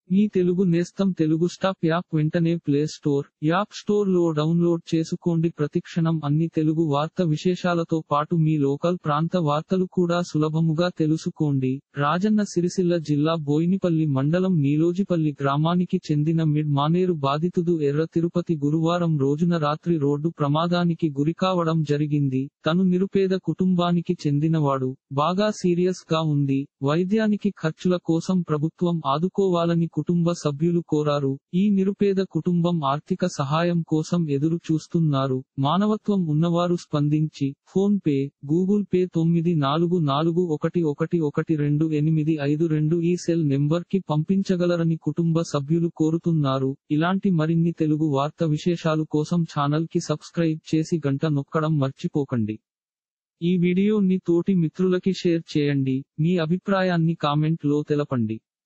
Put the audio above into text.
మీ తెలుగు నేస్తం Telugu stop app వెంటనే play store app store లో డౌన్లోడ్ చేసుకోండి ప్రతిక్షణం అన్ని తెలుగు వార్త విశేషాలతో పాటు మీ లోకల్ ప్రాంత వార్తలు కూడా సులభముగా తెలుసుకోండి రాజన్న సిరిసిల్ల జిల్లా బోయినిపల్లి మండలం నీలోజిపల్లి గ్రామానికి చెందిన మిడ్ మానేరు బాధితుడు ఎర్ర తిరుపతి గురువారం రోజున రాత్రి రోడ్డు ప్రమాదానికి గురికావడం జరిగింది తను నిరుపేద కుటుంబానికి చెందినవాడు బాగా సీరియస్ గా ఉంది వైద్యానికి ఖర్చుల కోసం ప్రభుత్వం ఆదుకోవాలని కుటుంబ సభ్యులు కోరారు ఈ నిరుపేద కుటుంబం ఆర్థిక సహాయం కోసం ఎదురు చూస్తున్నారు మానవత్వం ఉన్నవారు స్పందించి ఫోన్ పే గూగుల్ పే తొమ్మిది నాలుగు నాలుగు ఒకటి ఒకటి ఒకటి రెండు ఎనిమిది ఐదు రెండు ఈ సెల్ నెంబర్ కి పంపించగలరని కుటుంబ సభ్యులు కోరుతున్నారు ఇలాంటి మరిన్ని తెలుగు వార్త విశేషాలు కోసం ఛానల్ కి సబ్స్క్రైబ్ చేసి గంట నొక్కడం మర్చిపోకండి ఈ వీడియోని తోటి మిత్రులకి షేర్ చేయండి మీ అభిప్రాయాన్ని కామెంట్ లో తెలపండి